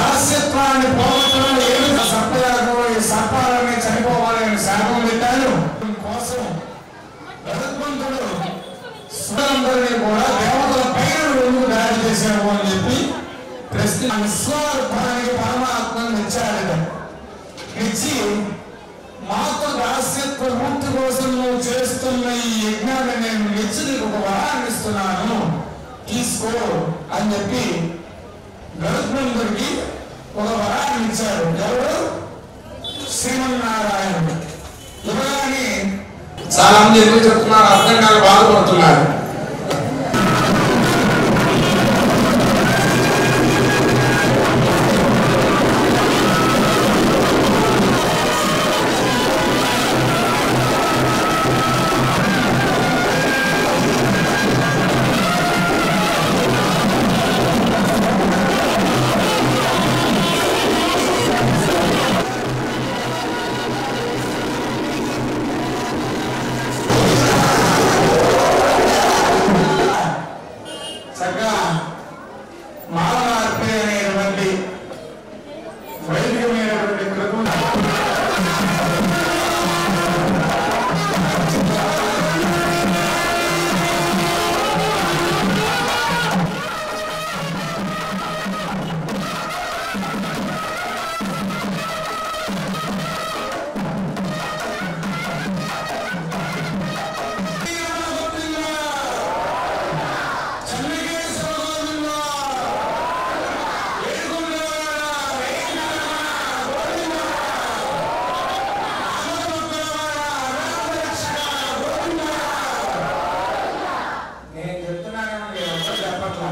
దాస్యత్వాన్ని పోగొట్టడం ఏమి సర్పయాగం ఈ సర్పాలని చనిపోవాలని శాపం పెట్టారు కోసం భగవంతుడు సురందరినీ కూడా దేవతల పైన ఎందుకు దాడి చేశాడు అని చెప్పి ప్రశ్న విశ్వార్థానికి పరమాత్మను ఇచ్చాడట ఇచ్చి మాతో దాస్యత్వ ముక్తి కోసం నువ్వు చేస్తున్న ఈ యజ్ఞాన్ని నేను ఇచ్చి నీకు ఒక వరాన్ని ఇస్తున్నాను తీసుకో అని చెప్పి గరుత్మంతుడికి ఒక వరాన్ని ఇచ్చాడు ఎవరు శ్రీమన్నారాయణుడు ఇవ్వగానే చాలా మంది ఎందుకు చెప్తున్నారు అర్థం కాక బాధపడుతున్నారు చక్కగా మాలనార్పే అనేటువంటి వైదికమైనటువంటి కృపను నేను చెప్తున్నాను మీరు ఎవరు చెప్పట్లా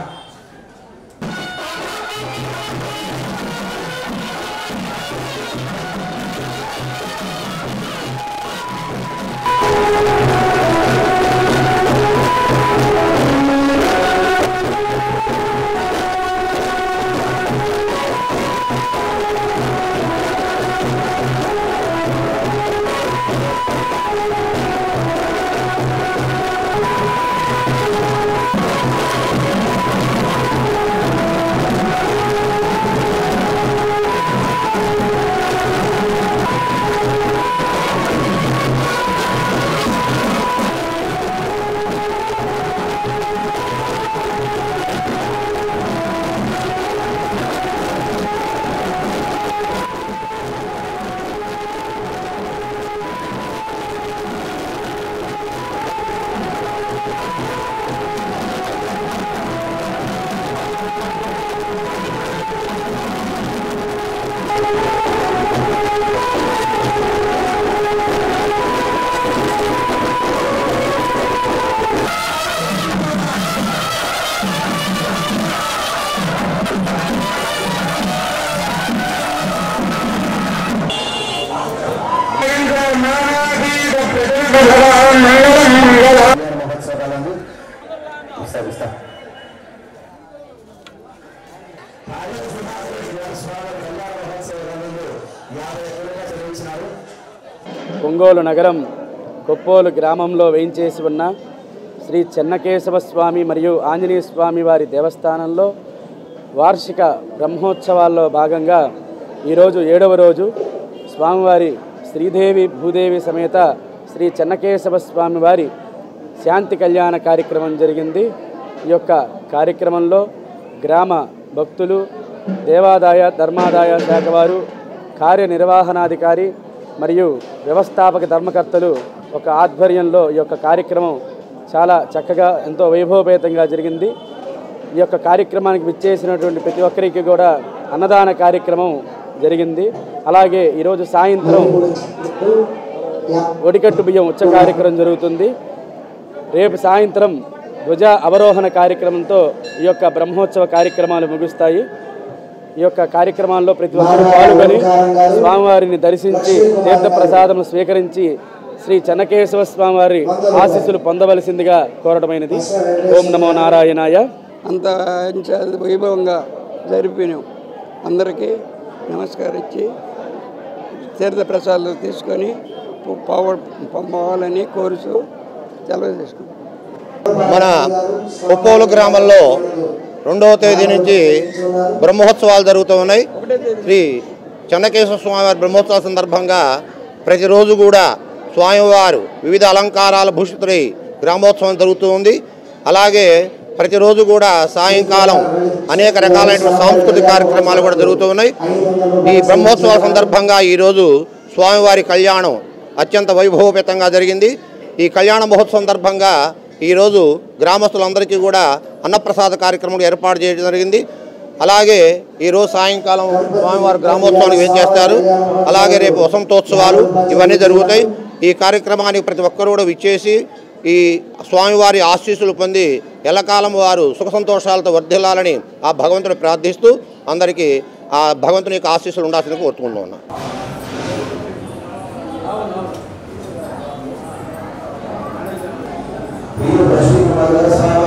మహోత్సవాలను ఇస్తా ఇస్తా ఒంగోలు నగరం కొప్పోలు గ్రామంలో వేయించేసి ఉన్న శ్రీ చెన్నకేశవ స్వామి మరియు ఆంజనేయ స్వామి వారి దేవస్థానంలో వార్షిక బ్రహ్మోత్సవాల్లో భాగంగా ఈరోజు ఏడవ రోజు స్వామివారి శ్రీదేవి భూదేవి సమేత శ్రీ చెన్నకేశవ స్వామి వారి శాంతి కళ్యాణ కార్యక్రమం జరిగింది ఈ యొక్క కార్యక్రమంలో గ్రామ భక్తులు దేవాదాయ ధర్మాదాయ శాఖ వారు కార్యనిర్వహణాధికారి మరియు వ్యవస్థాపక ధర్మకర్తలు ఒక ఆధ్వర్యంలో ఈ యొక్క కార్యక్రమం చాలా చక్కగా ఎంతో వైభవపేతంగా జరిగింది ఈ యొక్క కార్యక్రమానికి విచ్చేసినటువంటి ప్రతి ఒక్కరికి కూడా అన్నదాన కార్యక్రమం జరిగింది అలాగే ఈరోజు సాయంత్రం ఒడికట్టు బియ్యం ఉచ్చ కార్యక్రమం జరుగుతుంది రేపు సాయంత్రం ధ్వజ అవరోహణ కార్యక్రమంతో ఈ యొక్క బ్రహ్మోత్సవ కార్యక్రమాలు ముగుస్తాయి ఈ యొక్క కార్యక్రమాల్లో ప్రతి ఒక్కరూ పాల్గొని స్వామివారిని దర్శించి తీర్థ ప్రసాదం స్వీకరించి శ్రీ చెన్నకేశవ స్వామివారి ఆశీస్సులు పొందవలసిందిగా కోరడమైనది ఓం నమో నారాయణాయ అంత అంచ- వైభవంగా జరిపినాం అందరికీ నమస్కరించి తీర్థ ప్రసాదాలు తీసుకొని పో- పోవ పంపవాలని కోరుతూ సెలవు తీసుకుంటాం మన ఉప్పోలు గ్రామంలో రెండవ తేదీ నుంచి బ్రహ్మోత్సవాలు జరుగుతూ ఉన్నాయి శ్రీ చెన్నకేశ్వర స్వామివారి బ్రహ్మోత్సవ సందర్భంగా ప్రతిరోజు కూడా స్వామివారు వివిధ అలంకారాల భూషితులై గ్రామోత్సవం జరుగుతూ ఉంది అలాగే ప్రతిరోజు కూడా సాయంకాలం అనేక రకాలైన సాంస్కృతిక కార్యక్రమాలు కూడా జరుగుతూ ఉన్నాయి ఈ బ్రహ్మోత్సవాల సందర్భంగా ఈరోజు స్వామివారి కళ్యాణం అత్యంత వైభవపేతంగా జరిగింది ఈ కళ్యాణ మహోత్సవం సందర్భంగా ఈరోజు గ్రామస్తులందరికీ కూడా అన్నప్రసాద కార్యక్రమం ఏర్పాటు చేయడం జరిగింది అలాగే ఈరోజు సాయంకాలం స్వామివారి గ్రామోత్సవానికి ఏం చేస్తారు అలాగే రేపు వసంతోత్సవాలు ఇవన్నీ జరుగుతాయి ఈ కార్యక్రమానికి ప్రతి ఒక్కరు కూడా విచ్చేసి ఈ స్వామివారి ఆశీస్సులు పొంది ఎల్లకాలం వారు సుఖ సంతోషాలతో వర్ధిల్లాలని ఆ భగవంతుని ప్రార్థిస్తూ అందరికీ ఆ భగవంతుని యొక్క ఆశీస్సులు ఉండాల్సింది కోరుకుంటూ ఉన్నాను వీరు లక్ష్మీ కుమార్ గారు